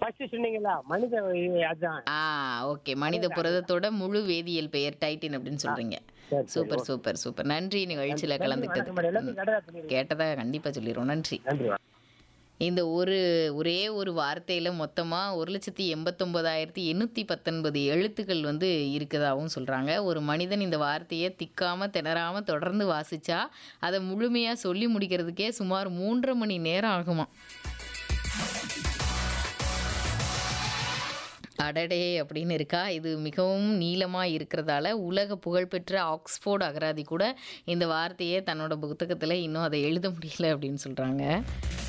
first சொன்னீங்களா மனித இது அதான் ஆ ஓகே மனித புரதத்தோட முழு வேதியியல் பெயர் டைட்டின் அப்படின்னு சொல்றீங்க சரி, சூப்பர் சூப்பர் சூப்பர் நன்றி நிகழ்ச்சியில கலந்துக்கிட்டது மேடம் எல்லாத்தையும் கடை பண்ணிருக்கீங்க கேட்டதா கண்டிப்பா சொல்லிடுறோம் நன்றி நன்றி இந்த ஒரு ஒரே ஒரு வார்த்தையில மொத்தமா ஒரு லட்சத்தி எண்பத்தொன்பதாயிரத்தி எண்ணூத்தி பத்தொன்பது எழுத்துக்கள் வந்து இருக்கதாகவும் சொல்றாங்க ஒரு மனிதன் இந்த வார்த்தையை திக்காம திணறாம தொடர்ந்து வாசிச்சா அதை முழுமையா சொல்லி முடிக்கிறதுக்கே சுமார் மூன்றரை மணி நேரம் ஆகுமா அடடே அப்படின்னு இருக்கா இது மிகவும் நீளமாக இருக்கிறதால உலக புகழ்பெற்ற ஆக்ஸ்போர்ட் அகராதி கூட இந்த வார்த்தையை தன்னோட புத்தகத்தில் இன்னும் அதை எழுத முடியல அப்படின்னு சொல்கிறாங்க